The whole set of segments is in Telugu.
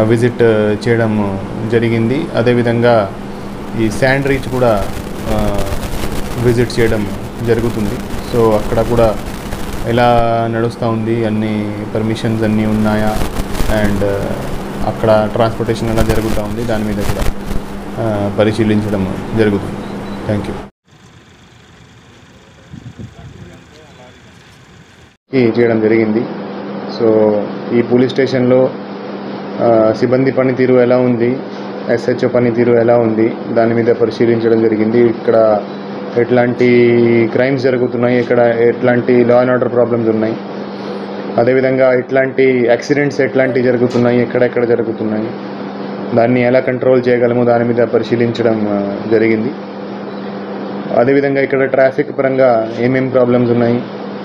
విజిట్ చేయడం జరిగింది అదేవిధంగా ఈ శాండ్ రీచ్ కూడా ఆ, విజిట్ చేయడం జరుగుతుంది సో అక్కడ కూడా ఎలా నడుస్తూ ఉంది అన్ని పర్మిషన్స్ అన్నీ ఉన్నాయా అండ్ అక్కడ ట్రాన్స్పోర్టేషన్ ఎలా జరుగుతూ ఉంది దాని మీద కూడా ఆ, పరిశీలించడం జరుగుతుంది థ్యాంక్ యూ ఈ చేయడం జరిగింది సో ఈ పోలీస్ స్టేషన్లో ఆ, సిబ్బంది పనితీరు ఎలా ఉంది ఎస్హెచ్ఓ పనితీరు ఎలా ఉంది దాని మీద పరిశీలించడం జరిగింది ఇక్కడ ఎట్లాంటి క్రైమ్స్ జరుగుతున్నాయి ఇక్కడ ఎట్లాంటి లా అండ్ ఆర్డర్ ప్రాబ్లమ్స్ ఉన్నాయి అదేవిధంగా ఎట్లాంటి యాక్సిడెంట్స్ ఎట్లాంటి జరుగుతున్నాయి ఎక్కడెక్కడ జరుగుతున్నాయి దాన్ని ఎలా కంట్రోల్ చేయగలము దాని మీద పరిశీలించడం ఆ, జరిగింది అదేవిధంగా ఇక్కడ ట్రాఫిక్ పరంగా ఏమేం ప్రాబ్లమ్స్ ఉన్నాయి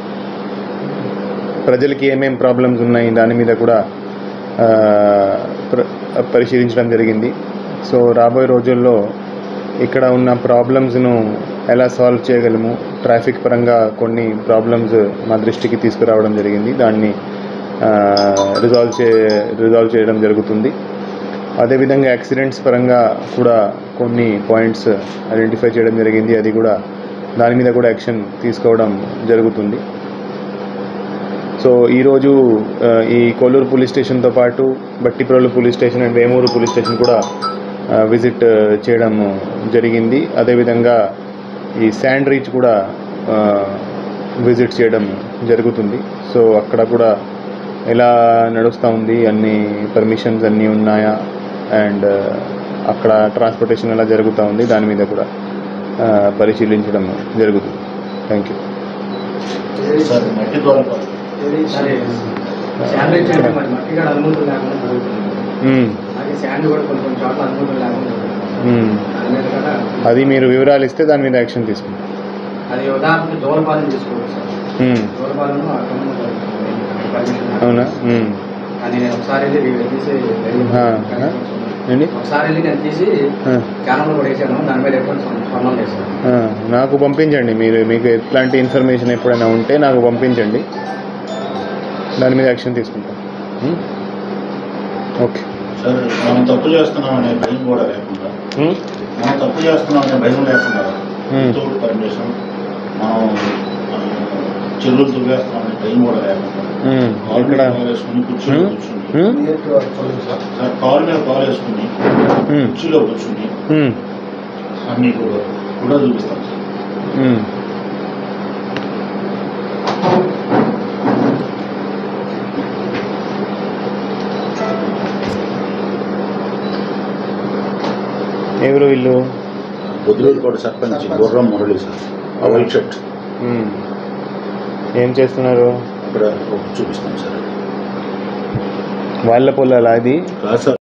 ప్రజలకి ఏమేం ప్రాబ్లమ్స్ ఉన్నాయి దాని మీద కూడా ఆ, ప్ర- పరిశీలించడం జరిగింది సో రాబోయే రోజుల్లో ఇక్కడ ఉన్న ప్రాబ్లమ్స్ను ఎలా సాల్వ్ చేయగలము ట్రాఫిక్ పరంగా కొన్ని ప్రాబ్లమ్స్ మా దృష్టికి తీసుకురావడం జరిగింది దాన్ని రిజాల్వ్ చే రిజాల్వ్ చేయడం జరుగుతుంది అదేవిధంగా యాక్సిడెంట్స్ పరంగా కూడా కొన్ని పాయింట్స్ ఐడెంటిఫై చేయడం జరిగింది అది కూడా దాని మీద కూడా యాక్షన్ తీసుకోవడం జరుగుతుంది సో ఈరోజు ఆ, ఈ కొల్లూరు పోలీస్ స్టేషన్తో పాటు Bhattiprolu police station and Vemuru police station కూడా ఆ, విజిట్ ఆ, చేయడం జరిగింది అదేవిధంగా ఈ శాండ్ రీచ్ కూడా ఆ, విజిట్ చేయడం జరుగుతుంది సో అక్కడ కూడా ఎలా నడుస్తూ ఉంది అన్ని పర్మిషన్స్ అన్నీ ఉన్నాయా అండ్ అక్కడ ట్రాన్స్పోర్టేషన్ ఎలా జరుగుతూ ఉంది దాని మీద కూడా ఆ, పరిశీలించడం జరుగుతుంది థ్యాంక్ యూ సార్ మట్టి ద్వారా సరే శాండ్ ఇచ్చేయండి మరి మట్టి కూడా అనుమతులు లేకుండా జరుగుతుంది మ్మ్. అలాగే శాండ్ కూడా కొన్ని కొన్ని చోట్ల అనుమతులు లేకుండా జరుగుతుంది మ్మ్. దాని మీద కూడా అది మీరు వివరాలు ఇస్తే దాని మీద యాక్షన్ తీసుకుంటాం అది ఉదాహరణకి దూరపాలెం తీసుకోవచ్చు సార్ మ్మ్. దూరపాలెం అక్కడ పర్మిషన్ అవునా మ్మ్. అది నేను ఒకసారి వెళ్ళి తీసి ఆ, ఆ. ఏంటి ఒకసారి వెళ్ళి నేను తీసి ఆ, ఛానల్లో కూడా వేసాను దాని మీద ఎప్పుడు స్పందన చేశాను ఆ, నాకు పంపించండి మీరు మీకు ఎట్లాంటి ఇన్ఫర్మేషన్ ఎప్పుడైనా ఉంటే నాకు పంపించండి దాని మీద యాక్షన్ తీసుకుంటాం మ్మ్? ఓకే సార్ మనం తప్పు చేస్తున్నాం అనే భయం కూడా లేకుండా మ్మ్? మనం తప్పు చేస్తున్నాం అనే భయం లేకుండా Hmm. వితౌట్ పర్మిషన్ మనం ఆ, చెరువులు దువ్వేస్తున్నాం అనే భయం కూడా లేకుండా మ్మ్. కాలు మీద ఇక్కడ కాలు వేసుకుని కుర్చీలో Hmm? కూర్చుని మ్మ్? సార్ కాలు మీద కాలు వేసుకుని మ్మ్. కుర్చీలో కూర్చుని మ్మ్. అన్ని కూడా కూడా చూపిస్తాం సార్ మ్మ్. ఎవరు వీళ్ళు బొద్దులూరు కూడా సర్పంచ్ గుర్రం మురళి సార్ ఆ వైట్ షర్ట్ మ్మ్. ఏం చేస్తున్నారు అక్కడ చూపిస్తాం సార్ వాళ్ళ పొలాలా అది కాదు సార్